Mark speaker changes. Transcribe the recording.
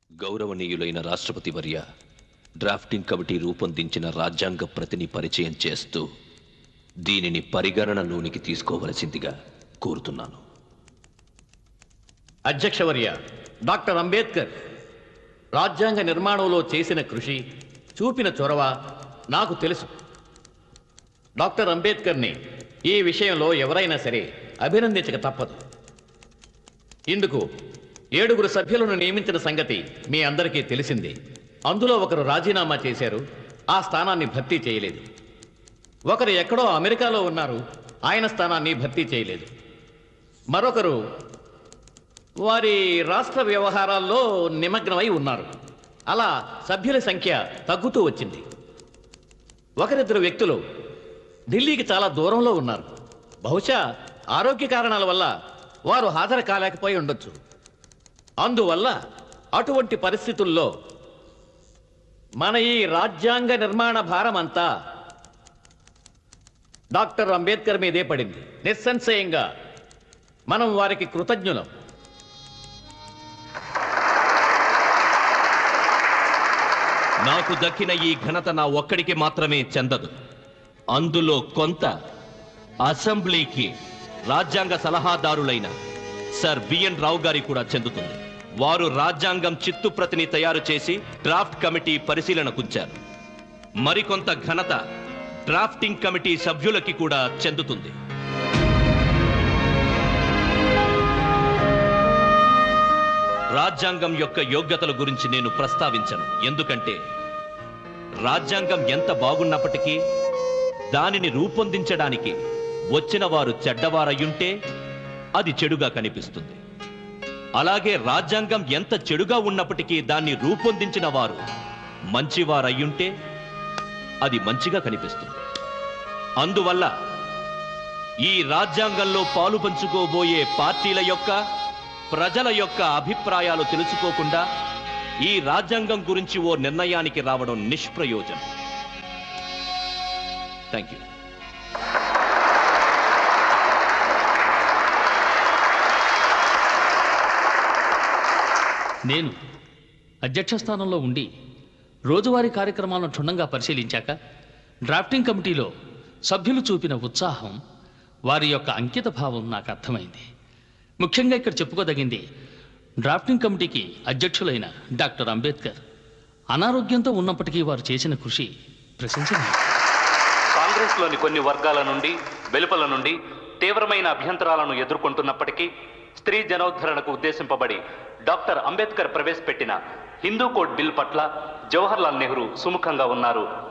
Speaker 1: గౌరవనీయులైన రాష్ట్రపతి వర్య drafting committee రూపొందించిన రాజ్యాంగ ప్రతిని పరిచయం చేస్తూ దీనిని పరిగణనలోనికి తీసుకోవలసిందిగా కోరుతున్నాను
Speaker 2: అధ్యక్షవర్య డాక్టర్ అంబేద్కర్ రాజ్యాంగ నిర్మాణంలో చేసిన కృషి చూపిన చొరవ నాకు తెలుసు డాక్టర్ అంబేద్కర్ని ఈ విషయంలో ఎవరైనా సరే అభినందించక తప్పదు ఇందుకు ఏడుగురు సభ్యులను నియమించిన సంగతి మీ అందరికీ తెలిసిందే అందులో ఒకరు రాజీనామా చేశారు ఆ స్థానాన్ని భర్తీ చేయలేదు ఒకరు ఎక్కడో అమెరికాలో ఉన్నారు ఆయన స్థానాన్ని భర్తీ చేయలేదు మరొకరు వారి రాష్ట్ర వ్యవహారాల్లో నిమగ్నమై ఉన్నారు అలా సభ్యుల సంఖ్య తగ్గుతూ వచ్చింది ఒకరిద్దరు వ్యక్తులు ఢిల్లీకి చాలా దూరంలో ఉన్నారు బహుశా ఆరోగ్య కారణాల వల్ల వారు హాజరు కాలేకపోయి ఉండొచ్చు అందువల్ల అటువంటి పరిస్థితుల్లో మన ఈ రాజ్యాంగ నిర్మాణ భారం అంతా డాక్టర్ అంబేద్కర్ మీదే పడింది నిస్సంశయంగా మనం వారికి కృతజ్ఞులం
Speaker 1: నాకు దక్కిన ఈ ఘనత నా ఒక్కడికి మాత్రమే చెందదు అందులో కొంత అసెంబ్లీకి రాజ్యాంగ సలహాదారులైన సర్ బిఎన్ రావు గారి కూడా చెందుతుంది వారు రాజ్యాంగం చిత్తుప్రతిని తయారు చేసి డ్రాఫ్ట్ కమిటీ పరిశీలనకుంచారు మరికొంత ఘనత డ్రాఫ్టింగ్ కమిటీ సభ్యులకి కూడా చెందుతుంది రాజ్యాంగం యొక్క యోగ్యతల గురించి నేను ప్రస్తావించను ఎందుకంటే రాజ్యాంగం ఎంత బాగున్నప్పటికీ దానిని రూపొందించడానికి వచ్చిన వారు చెడ్డవారయ్యుంటే అది చెడుగా కనిపిస్తుంది అలాగే రాజ్యాంగం ఎంత చెడుగా ఉన్నప్పటికీ దాన్ని రూపొందించిన వారు మంచివారయ్యుంటే అది మంచిగా కనిపిస్తుంది అందువల్ల ఈ రాజ్యాంగంలో పాలు పంచుకోబోయే పార్టీల యొక్క ప్రజల యొక్క అభిప్రాయాలు తెలుసుకోకుండా ఈ రాజ్యాంగం గురించి ఓ నిర్ణయానికి రావడం నిష్ప్రయోజనం థ్యాంక్ యూ
Speaker 3: నేను అధ్యక్ష స్థానంలో ఉండి రోజువారీ కార్యక్రమాలను క్షుణ్ణంగా పరిశీలించాక డ్రాఫ్టింగ్ కమిటీలో సభ్యులు చూపిన ఉత్సాహం వారి యొక్క అంకిత భావం నాకు అర్థమైంది ముఖ్యంగా ఇక్కడ చెప్పుకోదగింది డ్రాఫ్టింగ్ కమిటీకి అధ్యక్షులైన డాక్టర్ అంబేద్కర్ అనారోగ్యంతో ఉన్నప్పటికీ వారు చేసిన కృషి ప్రశంసనీయం
Speaker 4: కాంగ్రెస్లోని కొన్ని వర్గాల నుండి వెలుపల నుండి తీవ్రమైన అభ్యంతరాలను ఎదుర్కొంటున్నప్పటికీ స్త్రీ జనోద్ధరణకు ఉద్దేశింపబడి డాక్టర్ అంబేద్కర్ ప్రవేశపెట్టిన హిందూ కోడ్ బిల్ పట్ల జవహర్లాల్ నెహ్రూ సుముఖంగా ఉన్నారు